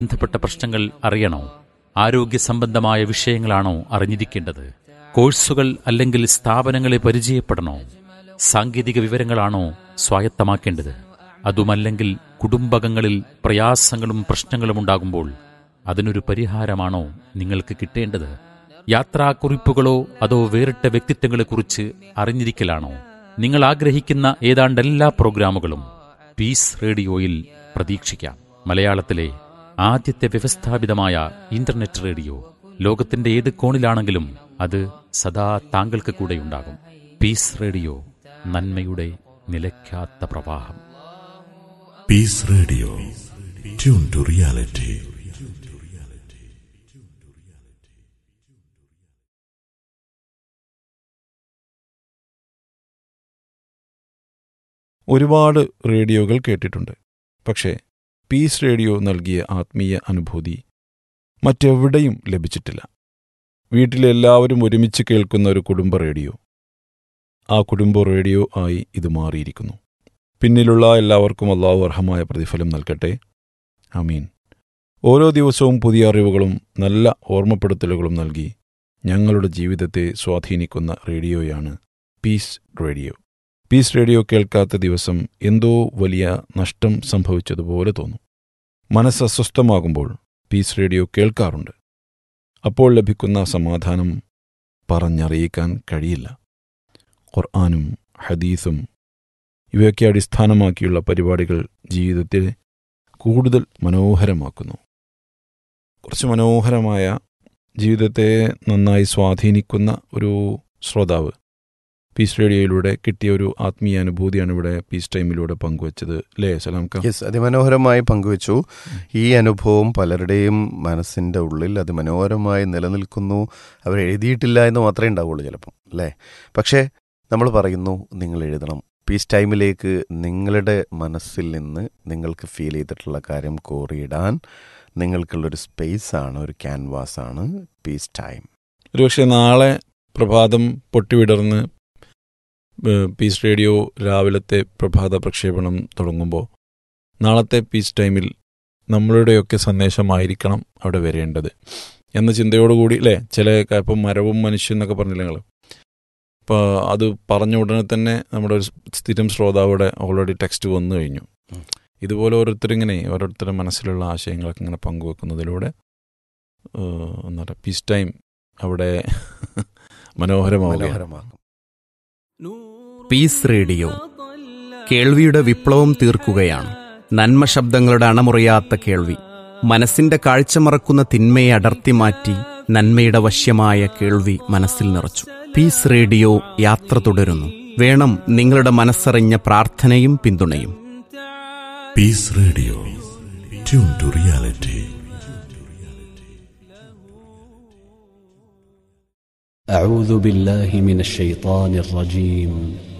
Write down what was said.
ബന്ധപ്പെട്ട പ്രശ്നങ്ങൾ അറിയണോ ആരോഗ്യ സംബന്ധമായ വിഷയങ്ങളാണോ അറിഞ്ഞിരിക്കേണ്ടത് കോഴ്സുകൾ അല്ലെങ്കിൽ സ്ഥാപനങ്ങളെ പരിചയപ്പെടണോ സാങ്കേതിക വിവരങ്ങളാണോ സ്വായത്തമാക്കേണ്ടത് അതുമല്ലെങ്കിൽ കുടുംബകങ്ങളിൽ പ്രയാസങ്ങളും പ്രശ്നങ്ങളും ഉണ്ടാകുമ്പോൾ അതിനൊരു പരിഹാരമാണോ നിങ്ങൾക്ക് കിട്ടേണ്ടത് യാത്രാക്കുറിപ്പുകളോ അതോ വേറിട്ട വ്യക്തിത്വങ്ങളെക്കുറിച്ച് അറിഞ്ഞിരിക്കലാണോ നിങ്ങൾ ആഗ്രഹിക്കുന്ന ഏതാണ്ട് എല്ലാ പ്രോഗ്രാമുകളും പീസ് റേഡിയോയിൽ പ്രതീക്ഷിക്കാം മലയാളത്തിലെ ആദ്യത്തെ വ്യവസ്ഥാപിതമായ ഇന്റർനെറ്റ് റേഡിയോ ലോകത്തിന്റെ ഏത് കോണിലാണെങ്കിലും അത് സദാ താങ്കൾക്ക് കൂടെയുണ്ടാകും പീസ് റേഡിയോ നന്മയുടെ നിലയ്ക്കാത്ത പ്രവാഹം peace radio tune to reality ഒരുപാട് റേഡിയോകൾ കേട്ടിട്ടുണ്ട് പക്ഷേ പീസ് റേഡിയോ നൽകിയ ആത്മീയ അനുഭൂതി മറ്റെവിടെയും ലഭിച്ചിട്ടില്ല വീട്ടിലെല്ലാവരും ഒരുമിച്ച് കേൾക്കുന്ന ഒരു കുടുംബ റേഡിയോ ആ കുടുംബ റേഡിയോ ആയി ഇത് മാറിയിരിക്കുന്നു പിന്നിലുള്ള എല്ലാവർക്കും അള്ളാഹു അർഹമായ പ്രതിഫലം നൽകട്ടെ അമീൻ ഓരോ ദിവസവും പുതിയ അറിവുകളും നല്ല ഓർമ്മപ്പെടുത്തലുകളും നൽകി ഞങ്ങളുടെ ജീവിതത്തെ സ്വാധീനിക്കുന്ന റേഡിയോയാണ് പീസ് റേഡിയോ പീസ് റേഡിയോ കേൾക്കാത്ത ദിവസം എന്തോ വലിയ നഷ്ടം സംഭവിച്ചതുപോലെ തോന്നും മനസ്സ് അസ്വസ്ഥമാകുമ്പോൾ പീസ് റേഡിയോ കേൾക്കാറുണ്ട് അപ്പോൾ ലഭിക്കുന്ന സമാധാനം പറഞ്ഞറിയിക്കാൻ കഴിയില്ല ഖുർആാനും ഹദീസും ഇവയൊക്കെ അടിസ്ഥാനമാക്കിയുള്ള പരിപാടികൾ ജീവിതത്തെ കൂടുതൽ മനോഹരമാക്കുന്നു കുറച്ച് മനോഹരമായ ജീവിതത്തെ നന്നായി സ്വാധീനിക്കുന്ന ഒരു ശ്രോതാവ് പീസ് റേഡിയോയിലൂടെ കിട്ടിയ ഒരു ആത്മീയ അനുഭൂതിയാണ് ഇവിടെ പീസ് ടൈമിലൂടെ പങ്കുവച്ചത് അല്ലേ സലാംക്ക യെസ് അതിമനോഹരമായി പങ്കുവച്ചു ഈ അനുഭവം പലരുടെയും മനസ്സിൻ്റെ ഉള്ളിൽ അതിമനോഹരമായി നിലനിൽക്കുന്നു അവർ എഴുതിയിട്ടില്ല എന്ന് മാത്രമേ ഉണ്ടാവുള്ളൂ ചിലപ്പം അല്ലേ പക്ഷേ നമ്മൾ പറയുന്നു നിങ്ങൾ എഴുതണം പീസ് ടൈമിലേക്ക് നിങ്ങളുടെ മനസ്സിൽ നിന്ന് നിങ്ങൾക്ക് ഫീൽ ചെയ്തിട്ടുള്ള കാര്യം കോറിയിടാൻ നിങ്ങൾക്കുള്ളൊരു സ്പേസ് ആണ് ഒരു ക്യാൻവാസ് ആണ് പീസ് ടൈം ഒരുപക്ഷെ നാളെ പ്രഭാതം പൊട്ടിവിടർന്ന് ഏഹ്, പീസ് റേഡിയോ രാവിലത്തെ പ്രഭാത പ്രക്ഷേപണം തുടങ്ങുമ്പോൾ നാളത്തെ പീസ് ടൈമിൽ നമ്മളുടെയൊക്കെ സന്ദേശമായിരിക്കണം അവിടെ വരേണ്ടത് എന്ന ചിന്തയോടുകൂടി അല്ലേ ചില ക- ഇപ്പം മരവും മനുഷ്യൻ എന്നൊക്കെ പറഞ്ഞില്ല നിങ്ങൾ അപ്പോൾ അത് പറഞ്ഞ ഉടനെ തന്നെ നമ്മുടെ ഒരു സ്ഥിരം ശ്രോതാവിടെ ഓൾറെഡി ടെക്സ്റ്റ് വന്നു കഴിഞ്ഞു ഉം. ഇതുപോലെ ഓരോരുത്തരിങ്ങനെ ഓരോരുത്തരുടെ മനസ്സിലുള്ള ആശയങ്ങളൊക്കെ ഇങ്ങനെ പങ്കുവെക്കുന്നതിലൂടെ ഏഹ്, എന്താ പറയുക പീസ് ടൈം അവിടെ മനോഹരമാവുകയാണ് മനോഹരമാക്കും പീസ് റേഡിയോ കേൾവിയുടെ വിപ്ലവം തീർക്കുകയാണ് നന്മ ശബ്ദങ്ങളുടെ അണമുറിയാത്ത കേൾവി മനസ്സിന്റെ കാഴ്ച മറക്കുന്ന തിന്മയെ അടർത്തി മാറ്റി നന്മയുടെ വശ്യമായ കേൾവി മനസ്സിൽ നിറച്ചു പീസ് റേഡിയോ യാത്ര തുടരുന്നു വേണം നിങ്ങളുടെ മനസ്സറിഞ്ഞ പ്രാർത്ഥനയും പിന്തുണയും peace radio tune to reality أعوذ بالله من الشيطان الرجيم